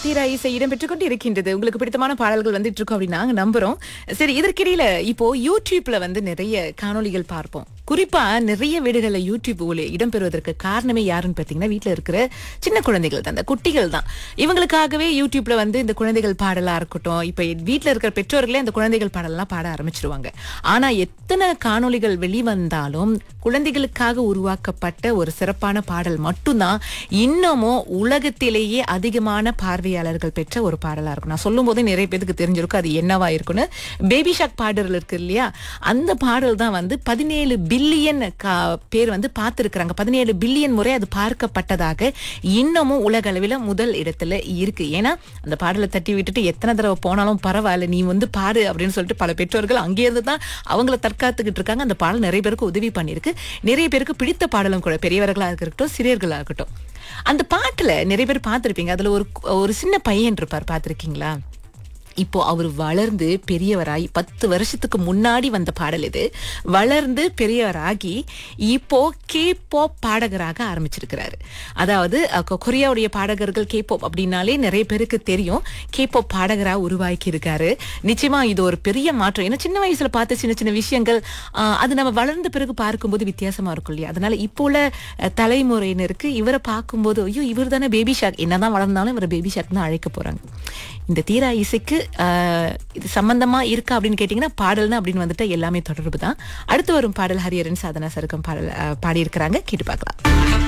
தீரா இசை இடம்பெற்றுக் கொண்டு இருக்கின்றது உங்களுக்கு பிடித்தமான பாடல்கள் வந்துட்டு இருக்கோம் அப்படின்னு நாங்க நம்புறோம் சரி இதற்கிடையில இப்போ யூடியூப்ல வந்து நிறைய காணொளிகள் பார்ப்போம் குறிப்பா நிறைய வீடுகள்ல யூடியூப் ஒளி இடம்பெறுவதற்கு காரணமே யாருன்னு பாத்தீங்கன்னா வீட்ல இருக்கிற சின்ன குழந்தைகள் தான் அந்த குட்டிகள் தான் இவங்களுக்காகவே யூடியூப்ல வந்து இந்த குழந்தைகள் பாடலா இருக்கட்டும் இப்ப வீட்ல இருக்கிற பெற்றோர்களே அந்த குழந்தைகள் பாடலாம் பாட ஆரம்பிச்சிருவாங்க ஆனா எத்தனை காணொளிகள் வெளிவந்தாலும் குழந்தைகளுக்காக உருவாக்கப்பட்ட ஒரு சிறப்பான பாடல் மட்டும்தான் இன்னமும் உலகத்திலேயே அதிகமான பார்வையாளர்கள் பெற்ற ஒரு பாடலா இருக்கும் நான் சொல்லும் போதே நிறைய பேருக்கு தெரிஞ்சிருக்கும் அது என்னவா இருக்குன்னு பேபி ஷாக் பாடல் இருக்கு இல்லையா அந்த பாடல் தான் வந்து பதினேழு பில்லியன் பேர் வந்து பார்த்திருக்கிறாங்க பதினேழு பில்லியன் முறை அது பார்க்கப்பட்டதாக இன்னமும் உலக அளவில் முதல் இடத்துல இருக்கு ஏன்னா அந்த பாடலை தட்டி விட்டுட்டு எத்தனை தடவை போனாலும் பரவாயில்ல நீ வந்து பாடு அப்படின்னு சொல்லிட்டு பல பெற்றோர்கள் அங்கே இருந்து தான் அவங்கள தற்காத்துக்கிட்டு இருக்காங்க அந்த பாடல் நிறைய பேருக்கு உதவி பண்ணியிருக்கு நிறைய பேருக்கு பிடித்த பாடலும் கூட பெரியவர்களா இருக்கட்டும் சிறியர்களா இருக்கட்டும் அந்த பாட்டுல நிறைய பேர் பார்த்திருப்பீங்க அதுல ஒரு ஒரு சின்ன பையன் இருப்பார் பார்த்திருக்கீங்களா இப்போ அவர் வளர்ந்து பெரியவராகி பத்து வருஷத்துக்கு முன்னாடி வந்த பாடல் இது வளர்ந்து பெரியவராகி இப்போ கே பாப் பாடகராக ஆரம்பிச்சிருக்கிறாரு அதாவது அஹ், கொ- கொரியாவுடைய பாடகர்கள் கே பாப் அப்படின்னாலே நிறைய பேருக்கு தெரியும் கே பாப் பாடகராக உருவாக்கி இருக்காரு நிச்சயமா இது ஒரு பெரிய மாற்றம் ஏன்னா சின்ன வயசுல பார்த்த சின்ன சின்ன விஷயங்கள் ஆஹ், அது நம்ம வளர்ந்த பிறகு பார்க்கும்போது வித்தியாசமா இருக்கும் இல்லையா அதனால இப்போ உள்ள அஹ், தலைமுறையினருக்கு இவரை பார்க்கும்போது ஐயோ இவர் தானே பேபி ஷாக் என்னதான் வளர்ந்தாலும் இவரை பேபி ஷாக் தான் அழைக்க போறாங்க இந்த தீரா இசைக்கு ஆஹ், இது சம்பந்தமா இருக்கா அப்படின்னு கேட்டீங்கன்னா பாடல்னு அப்படின்னு வந்துட்டு எல்லாமே தொடர்பு தான் அடுத்து வரும் பாடல் ஹரியரன் சாதனா சருக்கம் பாடல் ஆஹ், பாடியிருக்கிறாங்க கேட்டு பார்க்கலாம்